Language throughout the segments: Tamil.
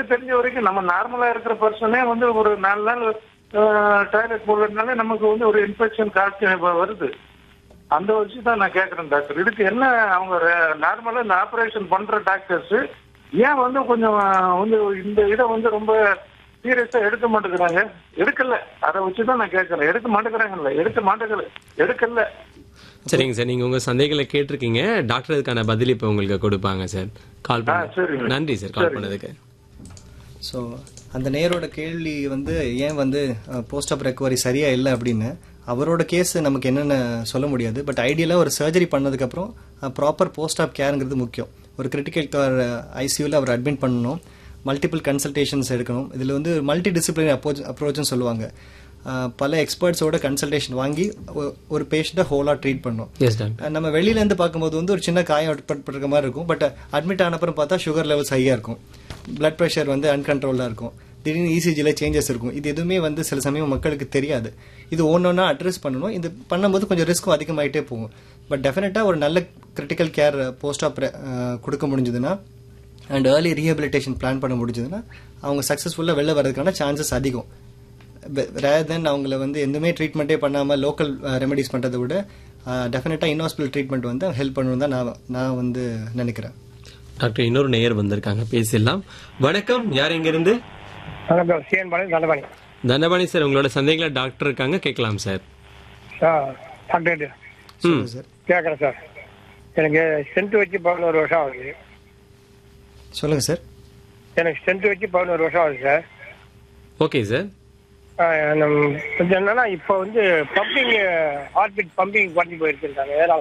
தெரிஞ்ச வரைக்கும் நம்ம நார்மலா இருக்கிற பர்சனே வந்து ஒரு நாலு நாள் டாய்லெட் போடுறதுனால நமக்கு வந்து ஒரு இன்ஃபெக்ஷன் காய்ச்சல் இப்ப வருது அந்த வச்சு தான் நான் கேக்குறேன் டாக்டர் இதுக்கு என்ன அவங்க நார்மலா இந்த ஆபரேஷன் பண்ற டாக்டர்ஸ் ஏன் வந்து கொஞ்சம் அஹ், வந்து இந்த இதை வந்து ரொம்ப சீரியஸா எடுக்க மாட்டேங்கிறாங்க எடுக்கல அதை வச்சு தான் நான் கேட்கறேன் எடுக்க மாட்டேங்கிறாங்கல்ல எடுக்க மாட்டேங்கல எடுக்கல சரிங்க சார் நீங்க உங்க சந்தேகங்களை கேட்டிருக்கீங்க டாக்டர் அதுக்கான பதில் இப்ப உங்களுக்கு கொடுப்பாங்க சார் கால் ஆ, சரிங்க. பண்ண நன்றி சார் கால் பண்ணதுக்கு ஸோ அந்த நேரோட கேள்வி வந்து ஏன் வந்து போஸ்ட் ஆப் ரெக்கவரி சரியா இல்லை அப்படின்னு அவரோட கேஸ் நமக்கு என்னென்ன சொல்ல முடியாது பட் ஐடியலாக ஒரு சர்ஜரி பண்ணதுக்கப்புறம் ப்ராப்பர் போஸ்ட் ஆப் கேருங்கிறது முக்கியம் ஒரு கிரிட்டிக்கல் கேர் ஐசியூவில் அவர் அட்மிட் பண்ணணும் மல்டிபிள் கன்சல்டேஷன்ஸ் எடுக்கணும் இதில் வந்து மல்டி டிசிப்ளினரி அப்ரோச் அப்ரோச்னு சொல்லுவாங்க அஹ், பல எக்ஸ்பர்ட்ஸோட கன்சல்டேஷன் வாங்கி ஒ- ஒரு பேஷண்ட்டை ஹோலாக ட்ரீட் பண்ணணும் எஸ் டாக்டர் நம்ம வெளியில இருந்து பார்க்கும்போது வந்து ஒரு சின்ன காயம் ஏற்பட்டிருக்க மாதிரி இருக்கும் பட் அட்மிட் ஆன அப்புறம் பார்த்தா சுகர் லெவல்ஸ் ஹையா இருக்கும் பிளட் ப்ரெஷர் வந்து அன்கண்ட்ரோல்டாக இருக்கும் திடீர்னு இசிஜியில் சேஞ்சஸ் இருக்கும் இது எதுவுமே வந்து சில சமயம் மக்களுக்கு தெரியாது இது ஒன்றொன்னா அட்ரஸ் பண்ணணும் இது பண்ணும்போது கொஞ்சம் ரிஸ்க்கும் அதிகமாயிட்டே போகும் பட் டெஃபினட்டாக ஒரு நல்ல கிரிட்டிக்கல் கேர் போஸ்ட் ஆப் கொடுக்க முடிஞ்சதுன்னா அண்ட் ஏர்லி ரீஹபிலிட்டேஷன் பிளான் பண்ண முடிஞ்சதுன்னா அவங்க சக்ஸஸ்ஃபுல்லாக வெளில வர்றதுக்கான சான்சஸ் அதிகம் ரேர் தென் அவங்கள வந்து எதுவுமே ட்ரீட்மெண்ட்டே பண்ணாமல் லோக்கல் ரெமெடிஸ் பண்ணுறதை விட டெஃபினட்டாக இன்ஹாஸ்பிட்டல் ட்ரீட்மெண்ட் வந்து ஹெல்ப் பண்ணணும் தான் நான் நான் வந்து நினைக்கிறேன் டாக்டர் இன்னொரு நேயர் வந்திருக்காங்க பேசிடலாம் வணக்கம் யார் எங்க இருந்து வணக்கம் சிஎன் பாளையம் தண்டபாணி தண்டபாணி சார் உங்களோட சந்தேகங்களை டாக்டர் இருக்காங்க கேட்கலாம் சார் சார் டாக்டர் ம் சார் கேட்குறேன் சார் எனக்கு ஸ்டென்ட் வச்சு பதினோரு வருஷம் ஆகுது சொல்லுங்கள் சார் எனக்கு ஸ்டென்ட் வச்சு பதினோரு வருஷம் ஆகுது சார் ஓகே சார் ஆஹ் நம்ம கொஞ்சம் என்னன்னா இப்போ வந்து பம்பிங் ஹார்ட்பீட் பம்பிங் குறைஞ்சி போயிருக்குன்றாங்க ஏதாவது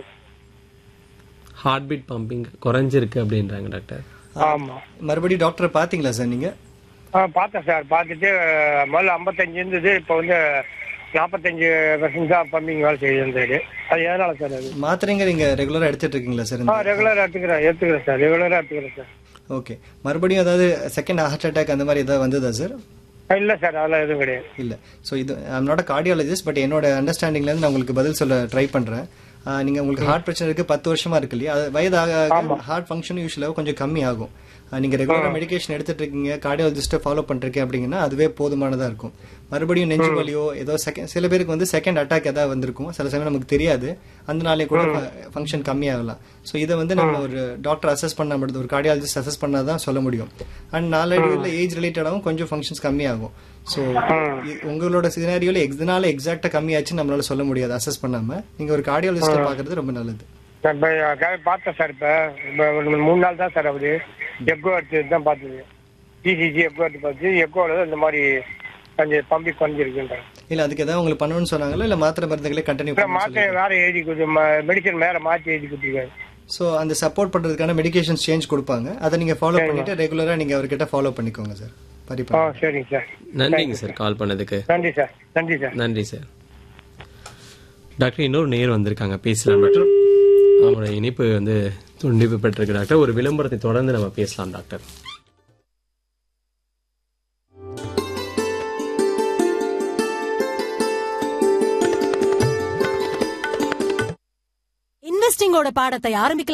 ஹார்ட் பீட் பம்பிங் குறைஞ்சிருக்கு அப்படின்றாங்க டாக்டர் ஆமாம் மறுபடியும் டாக்டரை பார்த்தீங்களா சார் நீங்கள் ஆ பார்த்தேன் சார் பார்த்துட்டு முதல்ல ஐம்பத்தஞ்சு இருந்தது இப்போ வந்து நாற்பத்தஞ்சு பர்சன்ட் தான் பம்பிங் வேலை செய்யுது அது எதனால சார் அது மாத்திரைங்க நீங்கள் ரெகுலராக எடுத்துட்டு இருக்கீங்களா சார் ஆ ரெகுலராக எடுத்துக்கிறேன் எடுத்துக்கிறேன் சார் ரெகுலராக எடுத்துக்கிறேன் சார் ஓகே மறுபடியும் ஏதாவது செகண்ட் ஹார்ட் அட்டாக் அந்த மாதிரி ஏதாவது வந்ததா சார் இல்லை சார் அதெல்லாம் எதுவும் கிடையாது இல்லை ஸோ இது ஐம் நாட் கார்டியாலஜிஸ்ட் பட் என்னோட அண்டர்ஸ்டாண்டிங்லேருந்து நான் உங்களுக்கு பதில் சொல்ல ட்ரை பண்ணுறேன் நீங்கள் உங்களுக்கு ஹார்ட் பிரச்சனை இருக்கு பத்து வருஷமா இருக்கு இல்லையா அது வயதாக ஹார்ட் ஃபங்க்ஷன் யூஸ்வலாக கொஞ்சம் கம்மி ஆகும் ஆஹ் நீங்க ரெகுலராக மெடிகேஷன் எடுத்துட்டு இருக்கீங்க கார்டியாலஜிஸ்ட்டை ஃபாலோ பண்ணிருக்கீங்க அப்படிங்கன்னா அதுவே போதுமானதாக இருக்கும் மறுபடியும் நெஞ்சு வலியோ ஏதோ செகண்ட் சில பேருக்கு வந்து செகண்ட் அட்டாக் ஏதாவது வந்திருக்கும் சில சமயம் நமக்கு தெரியாது அந்த நாளே கூட ஃபங்க்ஷன் கம்மியாகலாம் ஸோ இதை வந்து நம்ம ஒரு டாக்டர் அசஸ் பண்ண முடியுது ஒரு கார்டியாலஜிஸ்ட் அசஸ் பண்ணாதான் தான் சொல்ல முடியும் அண்ட் நாளடைவில் ஏஜ் ரிலேட்டடாகவும் கொஞ்சம் ஃபங்க்ஷன்ஸ் கம்மியாகும் ஸோ உங்களோட சினாரியோல எக்ஸ்னால எக்ஸாக்டா கம்மியாச்சுன்னு நம்மளால சொல்ல முடியாது அசஸ் பண்ணாம நீங்க ஒரு கார்டியாலஜிஸ்ட பாக்குறது ரொம்ப நல்லது சார் இப்போ கே- பார்த்தேன் சார் இப்போ இப்போ ஒரு மூணு நாள் தான் சார் ஆகுது எக்கோ எடுத்து தான் பார்த்தது இசிஜி எக்கோ எடுத்து பார்த்து எக்கோவில் தான் இந்த மாதிரி கொஞ்சம் பம்பி குறைஞ்சிருக்குன்றாங்க இல்ல அதுக்கு ஏதாவது உங்களுக்கு பண்ணணும்னு சொன்னாங்களா இல்ல மாத்திரை மருந்துகளே கண்டினியூ இல்லை பண்ண மாத்திரை வேற எழுதி கொடுத்து மெடிசன் வேற மாற்றி எழுதி கொடுத்துருக்காரு ஸோ அந்த சப்போர்ட் பண்றதுக்கான மெடிகேஷன் சேஞ்ச் கொடுப்பாங்க அதை நீங்க ஃபாலோ பண்ணிட்டு ரெகுலரா நீங்க அவர்கிட்ட ஃபாலோ பண்ணிக்கோங்க சார் ஆ பரிப்பா சரிங்க சார் நன்றிங்க சார் கால் பண்ணதுக்கு நன்றி சார் நன்றி சார் நன்றி சார் டாக்டர் இன்னொரு நேர் வந்திருக்காங்க பேசலாம் டாக்டர் அவங்களோட இணைப்பு வந்து துண்டிப்பு பெற்றிருக்கு டாக்டர் ஒரு விளம்பரத்தை தொடர்ந்து நம்ம பேசலாம் டாக்டர் இன்வெஸ்டிங்கோட பாடத்தை ஆரம்பிக்கலாம்